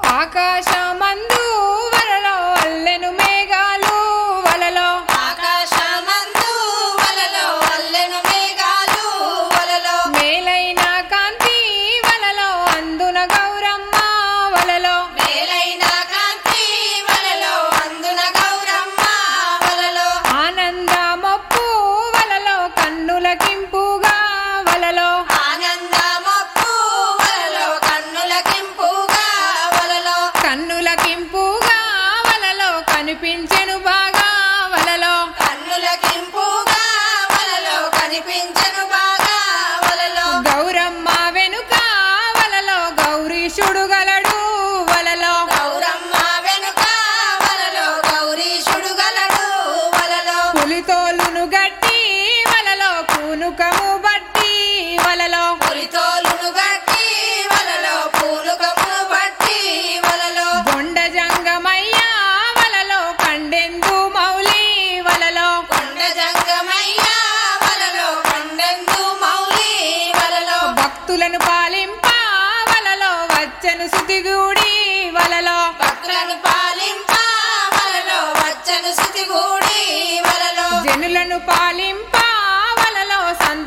ఆకాశమందు వలలో అల్లెను మేఘాలు వలలో ఆకాశమందు వలలో అల్లెను మేఘాలు వలలో మేలైన కాంతి వలలో అందున గౌరమ్మ వలలో మేలైన కాంతి వలలో అందున గౌరమ్మ వలలో ఆనందమొప్పు వలలో కన్నులకింపుగా వలలో ఆనందమప్పు వలలో కన్నులకింపుగా వలలో కన్నులకింపుగా వలలో కనిపించెను బాగా వలలో కన్నులకింపుగా వలలో కనిపించను బాగా వలలో గౌరమ్మ వెనుక వలలో గౌరీశుడు గలడు వలలో గౌరమ్మ వెనుక వలలో గౌరీశుడు గలడు వలలో పులితోలును గట్టి వలలో పూనుకము బట్టి వలలో పులితోలును గట్టి వలలో పూలుకమును బట్టి వలలో బొండ జంగమయ్య వలలో కండెందు మౌలి వలలో కొండ జంగమయ్య వలలో కొండెందు మౌలి వలలో భక్తులను పాలింప వలలో వచ్చను సుతిగూడి వలలో భక్తులను పాలింప వలలో వచ్చను శృతిగూడి వలలో జనులను పాలింప వలలో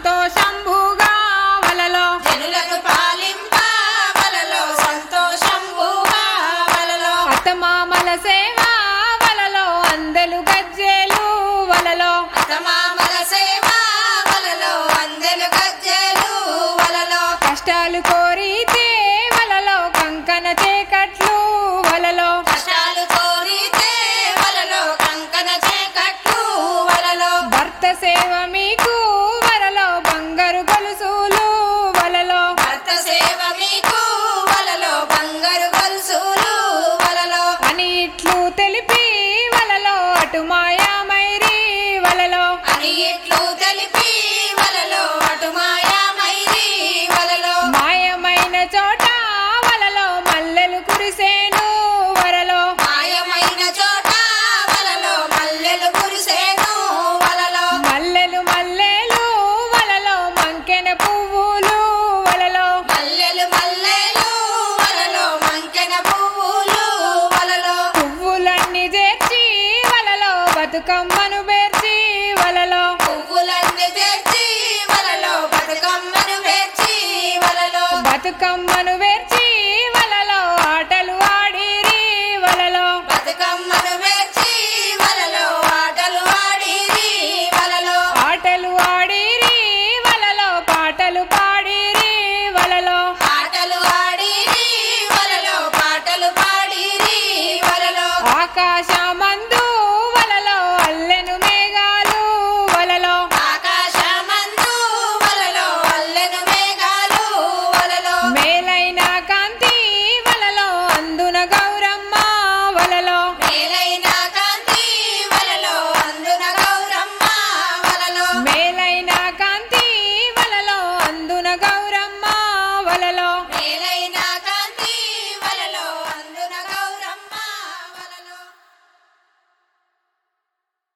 సంతోషంభుగా వలలో జనులను పాలింప వలలో సంతోషంబుగా వలలో అతమామల సేవ వలలో అందెలు గజ్జెలు వలలో అతమామల సేవ వలలో అందెలు గజ్జెలు వలలో కష్టాలు కోరితే వలలో కంకణ చేకట్లు వలలో కష్టాలు కోరితే వలలో కంకణ చేకట్లు వలలో భర్త సేవ మీకు వలలో బంగారు గొలుసులు వలలో భర్త సేవ మీకు వలలో బంగారు గొలుసులు వలలో అని ఇట్లు తెలిపి వలలో అటు మాయామైరి వలలో అని ఇట్లు తెలిపి వలలో అటు మాయామైరి వలలో మాయమైన చోట వలలో మల్లెలు కురిసేను వరలో మాయమైన చోట వలలో మల్లెలు కురిసేను వలలో మల్లెలు మల్లెలు వలలో మంకెన పువ్వులు వలలో మల్లెలు మల్లెలు వలలో మంకెన పువ్వులు వలలో పువ్వులన్నీ చేర్చి వలలో బతుకమ్మను పేర్చి వలలో పువ్వులన్నీ తెచ్చి వలలో బతుకమ్మను పేర్చి వలలో బతుకమ్మను పేర్చి